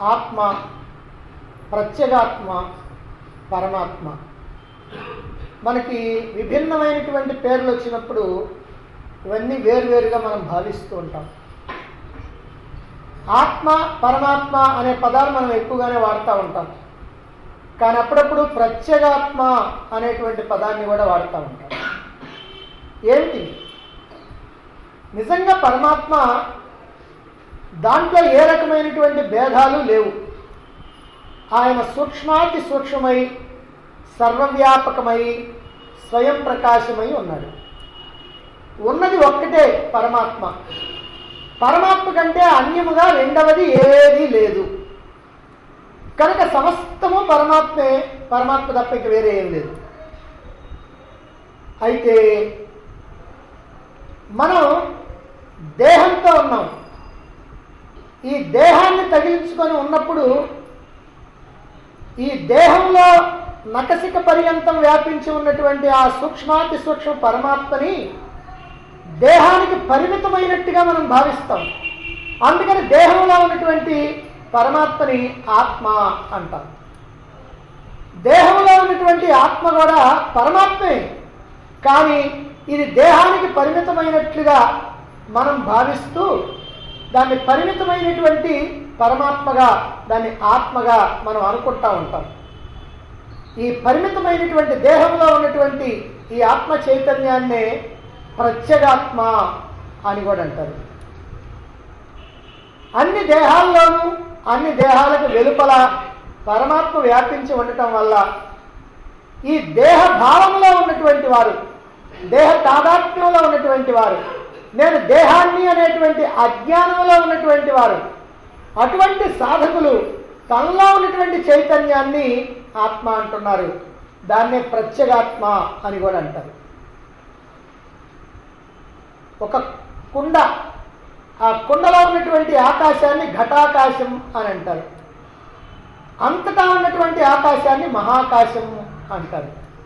ఆత్మ ప్రత్యేగాత్మ పరమాత్మ మనకి విభిన్నమైనటువంటి పేర్లు వచ్చినప్పుడు ఇవన్నీ వేరువేరుగా మనం భావిస్తూ ఉంటాం ఆత్మ పరమాత్మ అనే పదాలు మనం ఎక్కువగానే వాడుతూ ఉంటాం కానీ అప్పుడప్పుడు ప్రత్యేగాత్మ అనేటువంటి పదాన్ని కూడా వాడుతూ ఉంటాం ఏంటి నిజంగా పరమాత్మ దాంట్లో ఏ రకమైనటువంటి భేదాలు లేవు ఆయన సూక్ష్మాతి సూక్ష్మమై సర్వవ్యాపకమై స్వయం ప్రకాశమై ఉన్నాడు ఉన్నది ఒక్కటే పరమాత్మ పరమాత్మ కంటే అన్యముగా రెండవది ఏదీ లేదు కనుక సమస్తము పరమాత్మే పరమాత్మ తప్ప ఇక వేరే ఏం లేదు అయితే మనం దేహంతో ఉన్నాం ఈ దేహాన్ని తగిలించుకొని ఉన్నప్పుడు ఈ దేహంలో నకసిక పర్యంతం వ్యాపించి ఉన్నటువంటి ఆ సూక్ష్మాతి సూక్ష్మ పరమాత్మని దేహానికి పరిమితమైనట్టుగా మనం భావిస్తాం అందుకని దేహంలో ఉన్నటువంటి పరమాత్మని ఆత్మ అంటాం దేహంలో ఉన్నటువంటి ఆత్మ కూడా పరమాత్మే కానీ ఇది దేహానికి పరిమితమైనట్లుగా మనం భావిస్తూ దాన్ని పరిమితమైనటువంటి పరమాత్మగా దాన్ని ఆత్మగా మనం అనుకుంటా ఉంటాం ఈ పరిమితమైనటువంటి దేహంలో ఉన్నటువంటి ఈ ఆత్మ చైతన్యాన్నే ప్రత్యేగాత్మ అని కూడా అంటారు అన్ని దేహాల్లోనూ అన్ని దేహాలకు వెలుపల పరమాత్మ వ్యాపించి ఉండటం వల్ల ఈ దేహ భావంలో ఉన్నటువంటి వారు దేహ తాదాత్మ్యంలో ఉన్నటువంటి వారు నేను దేహాన్ని అనేటువంటి అజ్ఞానంలో ఉన్నటువంటి వారు అటువంటి సాధకులు తనలో ఉన్నటువంటి చైతన్యాన్ని ఆత్మ అంటున్నారు దాన్నే ప్రత్యేగాత్మ అని కూడా అంటారు ఒక కుండ ఆ కుండలో ఉన్నటువంటి ఆకాశాన్ని ఘటాకాశం అని అంటారు అంతటా ఉన్నటువంటి ఆకాశాన్ని మహాకాశం అంటారు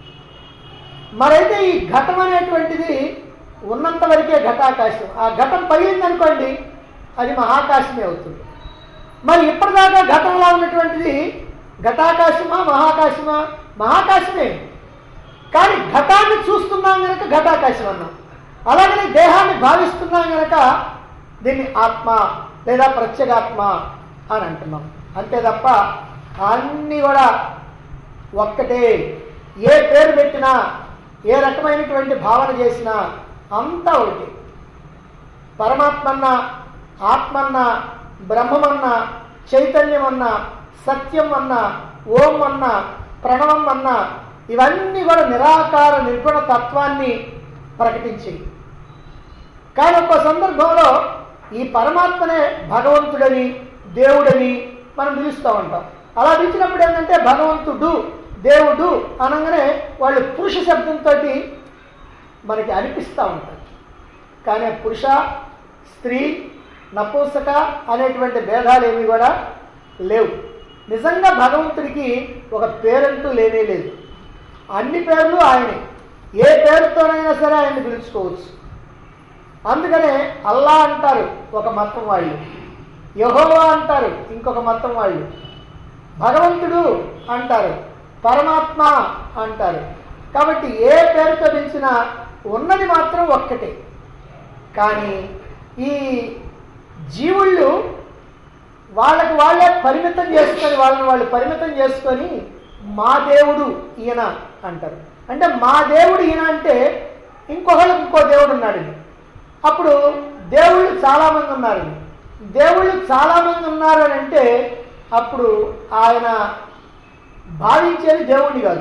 మరైతే ఈ ఘటం అనేటువంటిది ఉన్నంత వరకే ఘటాకాశం ఆ ఘటం పగిలిందనుకోండి అది మహాకాశమే అవుతుంది మరి ఇప్పటిదాకా ఘటంలో ఉన్నటువంటిది ఘటాకాశమా మహాకాశమా మహాకాశమే కానీ ఘటాన్ని చూస్తున్నాం కనుక ఘటాకాశం అన్నాం అలాగనే దేహాన్ని భావిస్తున్నాం కనుక దీన్ని ఆత్మ లేదా ప్రత్యేగాత్మ అని అంటున్నాం అంతే తప్ప అన్నీ కూడా ఒక్కటే ఏ పేరు పెట్టినా ఏ రకమైనటువంటి భావన చేసినా అంతా ఒకటి పరమాత్మన్న ఆత్మన్న బ్రహ్మమన్న చైతన్యం అన్న సత్యం అన్న ఓం అన్న ప్రణవం అన్న ఇవన్నీ కూడా నిరాకార నిర్గుణ తత్వాన్ని ప్రకటించాయి కానీ ఒక్క సందర్భంలో ఈ పరమాత్మనే భగవంతుడని దేవుడని మనం పిలుస్తూ ఉంటాం అలా పిలిచినప్పుడు ఏంటంటే భగవంతుడు దేవుడు అనగానే వాళ్ళు పురుష శబ్దంతో మనకి అనిపిస్తూ ఉంటారు కానీ పురుష స్త్రీ నపుంసక అనేటువంటి భేదాలు ఏమి కూడా లేవు నిజంగా భగవంతుడికి ఒక పేరంటూ లేనే లేదు అన్ని పేర్లు ఆయనే ఏ పేరుతోనైనా సరే ఆయన్ని పిలుచుకోవచ్చు అందుకనే అల్లా అంటారు ఒక మతం వాళ్ళు యహోవా అంటారు ఇంకొక మతం వాళ్ళు భగవంతుడు అంటారు పరమాత్మ అంటారు కాబట్టి ఏ పేరుతో పిలిచినా ఉన్నది మాత్రం ఒక్కటే కానీ ఈ జీవుళ్ళు వాళ్ళకి వాళ్ళే పరిమితం చేసుకొని వాళ్ళని వాళ్ళు పరిమితం చేసుకొని మా దేవుడు ఈయన అంటారు అంటే మా దేవుడు ఈయన అంటే ఇంకొకళ్ళకి ఇంకో దేవుడు ఉన్నాడు అప్పుడు దేవుళ్ళు చాలామంది ఉన్నారు దేవుళ్ళు చాలామంది ఉన్నారు అని అంటే అప్పుడు ఆయన భావించేది దేవుడిని కాదు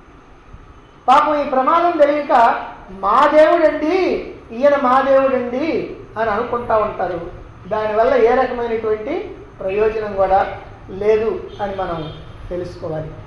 పాపం ఈ ప్రమాదం తెలియక మా దేవుడండి ఈయన మా దేవుడండి అని అనుకుంటా ఉంటారు దానివల్ల ఏ రకమైనటువంటి ప్రయోజనం కూడా లేదు అని మనం తెలుసుకోవాలి